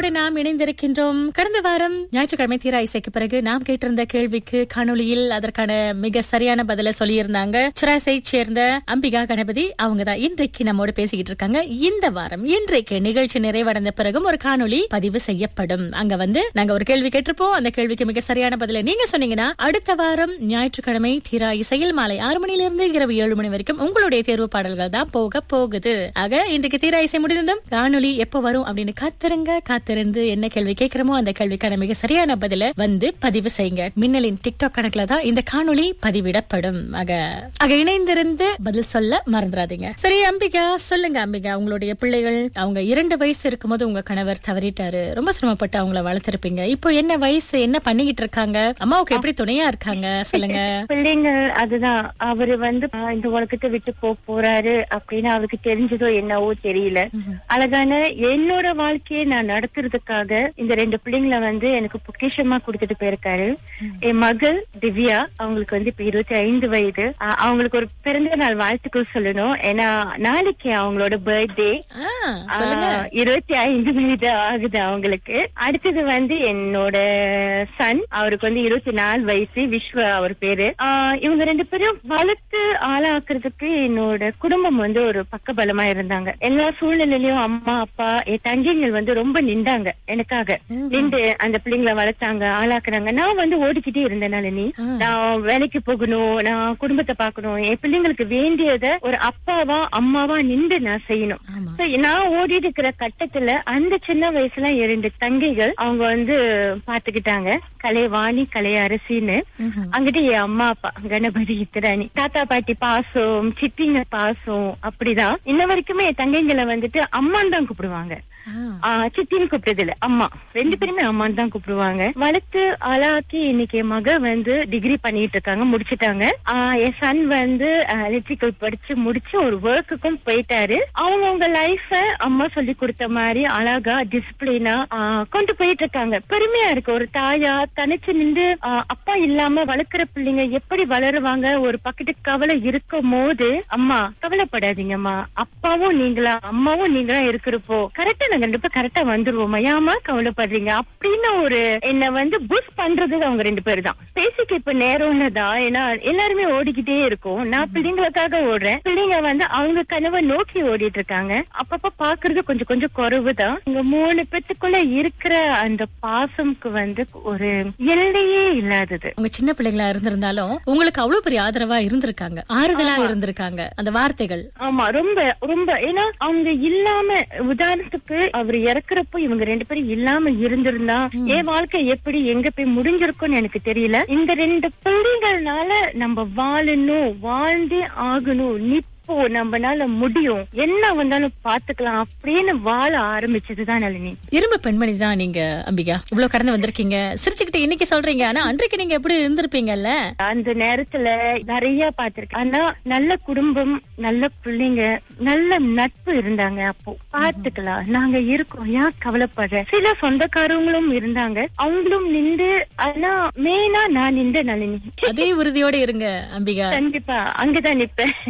நிகழ்ச்சியோடு நாம் இணைந்திருக்கின்றோம் கடந்த வாரம் ஞாயிற்றுக்கிழமை தீரா இசைக்கு பிறகு நாம் கேட்டிருந்த கேள்விக்கு காணொளியில் அதற்கான மிக சரியான பதில சொல்லியிருந்தாங்க சிராசை சேர்ந்த அம்பிகா கணபதி அவங்க தான் இன்றைக்கு நம்மோடு பேசிக்கிட்டு இருக்காங்க இந்த வாரம் இன்றைக்கு நிகழ்ச்சி நிறைவடைந்த பிறகும் ஒரு காணொளி பதிவு செய்யப்படும் அங்க வந்து நாங்க ஒரு கேள்வி கேட்டிருப்போம் அந்த கேள்விக்கு மிக சரியான பதில நீங்க சொன்னீங்கன்னா அடுத்த வாரம் ஞாயிற்றுக்கிழமை தீரா இசையில் மாலை ஆறு மணியிலிருந்து இரவு ஏழு மணி வரைக்கும் உங்களுடைய தேர்வு பாடல்கள் தான் போக போகுது ஆக இன்றைக்கு தீரா இசை முடிந்ததும் காணொளி எப்போ வரும் அப்படின்னு காத்திருங்க காத்திருந்து என்ன கேள்வி கேட்கிறோமோ அந்த கேள்விக்கான மிக சரியான பதில வந்து பதிவு செய்யுங்க மின்னலின் டிக்டாக் கணக்குல தான் இந்த காணொளி பதிவிடப்படும் ஆக ஆக இணைந்திருந்து பதில் சொல்ல மறந்துடாதீங்க சரி அம்பிகா சொல்லுங்க அம்பிகா உங்களுடைய பிள்ளைகள் அவங்க இரண்டு வயசு இருக்கும்போது உங்க கணவர் தவறிட்டாரு ரொம்ப சிரமப்பட்டு அவங்கள வளர்த்திருப்பீங்க இப்போ என்ன வயசு என்ன பண்ணிக்கிட்டு இருக்காங்க அம்மாவுக்கு எப்படி துணையா இருக்காங்க சொல்லுங்க பிள்ளைங்க அதுதான் அவரு வந்து ஆஹ், இந்த உலகத்தை விட்டு போக போறாரு அப்படின்னு அவருக்கு தெரிஞ்சதோ என்னவோ தெரியல அழகான என்னோட வாழ்க்கையை நான் நடத்துறதுக்காக இந்த ரெண்டு பிள்ளைங்களை வந்து எனக்கு பொக்கிஷமா கொடுத்துட்டு போயிருக்காரு என் மகள் திவ்யா அவங்களுக்கு வந்து இப்ப இருபத்தி ஐந்து வயது ஆஹ், அவங்களுக்கு ஒரு பிறந்த நாள் வாழ்த்துக்கள் சொல்லணும் ஏன்னா நாளைக்கு அவங்களோட பர்த்டே ஆ, சொல்லுங்க இருபத்தி ஐந்து வயது ஆகுது அவங்களுக்கு அடுத்தது வந்து என்னோட சன் அவருக்கு வந்து இருபத்தி நாலு வயசு விஸ்வ அவர் பேரு ஆஹ் இவங்க ரெண்டு பேரும் வளர்த்து ஆளாக்குறதுக்கு என்னோட குடும்பம் வந்து ஒரு பக்கபலமா இருந்தாங்க எல்லா சூழ்நிலையிலயும் அம்மா அப்பா என் தங்கைகள் வந்து ரொம்ப நின்றாங்க எனக்காக நின்று அந்த பிள்ளைங்களை வளர்த்தாங்க ஆளாக்குறாங்க நான் வந்து ஓடிக்கிட்டே இருந்தேன் நளினி ஆ. நான் வேலைக்கு போகணும் நான் குடும்பத்தை பார்க்கணும் என் பிள்ளைங்களுக்கு வேண்டியத ஒரு அப்பாவா அம்மாவா நின்று நான் செய்யணும் ஆமா So, நான் ஓடிட்டு இருக்கிற கட்டத்துல அந்த சின்ன வயசுல என் ரெண்டு தங்கைகள் அவங்க வந்து பாத்துக்கிட்டாங்க கலைவாணி கலை அரசின்னு ம்ஹும். அங்கிட்டு என் அம்மா அப்பா கணபதி இத்திராணி தாத்தா பாட்டி பாசம் சித்திங்க பாசம் அப்படிதான் இன்ன வரைக்குமே என் தங்கைங்களை வந்துட்டு அம்மான்னு தான் கூப்பிடுவாங்க ஆ. ஆஹ் சித்தின்னு கூப்பிட்டது இல்ல அம்மா ரெண்டு பேருமே அம்மான்னு தான் கூப்பிடுவாங்க வளர்த்து ஆளாக்கி இன்னைக்கு என் மக வந்து டிகிரி பண்ணிட்டு இருக்காங்க முடிச்சிட்டாங்க ஆஹ் என் சன் வந்து எலக்ட்ரிக்கல் படிச்சு முடிச்சு ஒரு ஒர்க்குக்கும் போயிட்டாரு அவங்கவுங்க லைஃப அம்மா சொல்லி கொடுத்த மாதிரி அழகா டிசிப்ளினா கொண்டு போயிட்டு இருக்காங்க பெருமையா இருக்கு ஒரு தாயா தனிச்சு நின்று ஆஹ் அப்பா இல்லாம வளர்க்குற பிள்ளைங்க எப்படி வளருவாங்க ஒரு பக்கெட்டு கவலை இருக்கும் போது அம்மா கவலைப்படாதீங்கம்மா அப்பாவும் நீங்களா அம்மாவும் நீங்களா இருக்கிறப்போ கரெக்டா நாங்க ரெண்டு பேரும் கரெக்டா வந்துருவோம் ஏமா கவலைப்படுறீங்க அப்படின்னு ஒரு என்ன வந்து புஷ் பண்றது அவங்க ரெண்டு பேரும் தான் பேசிக்க இப்ப நேரம் தான் ஏன்னா எல்லாருமே ஓடிக்கிட்டே இருக்கும் நான் பிள்ளைங்களுக்காக ஓடுறேன் பிள்ளைங்க வந்து அவங்க கனவை நோக்கி ஓடிட்டு இருக்காங்க அப்பப்ப பாக்குறது கொஞ்சம் கொஞ்சம் குறைவுதான் இங்க மூணு பேத்துக்குள்ள இருக்கிற அந்த பாசம்க்கு வந்து ஒரு எல்லையே இல்லாதது உங்க சின்ன பிள்ளைங்களா இருந்திருந்தாலும் உங்களுக்கு அவ்வளவு பெரிய ஆதரவா இருந்திருக்காங்க ஆறுதலா இருந்திருக்காங்க அந்த வார்த்தைகள் ஆமா ரொம்ப ரொம்ப ஏன்னா அவங்க இல்லாம உதாரணத்துக்கு அவர் இறக்குறப்போ இவங்க ரெண்டு பேரும் இல்லாம இருந்திருந்தா என் வாழ்க்கை எப்படி எங்க போய் முடிஞ்சிருக்கும்னு எனக்கு தெரியல இந்த ரெண்டு பிள்ளைகள்னால நம்ம வாழணும் வாழ்ந்தே ஆகணும் நிப்போ நம்மனால முடியும் என்ன வந்தாலும் பாத்துக்கலாம் அப்படின்னு வாழ ஆரம்பிச்சதுதான் நளினி இரும்பு பெண்மணி தான் நீங்க அம்பிகா இவ்வளவு கடந்து வந்திருக்கீங்க சிரிச்சுக்கிட்டு இன்னைக்கு சொல்றீங்க ஆனா அன்றைக்கு நீங்க எப்படி இருந்திருப்பீங்கல்ல அந்த நேரத்துல நிறைய பாத்திருக்கேன் ஆனா நல்ல குடும்பம் நல்ல பிள்ளைங்க நல்ல நட்பு இருந்தாங்க அப்போ பாத்துக்கலாம் நாங்க இருக்கோம் ஏன் கவலைப்படுற சில சொந்தக்காரங்களும் இருந்தாங்க அவங்களும் நின்று ஆனா மெயினா நான் நின்ற நளினி அதே உறுதியோட இருங்க அம்பிகா கண்டிப்பா அங்கதான் நிப்பேன்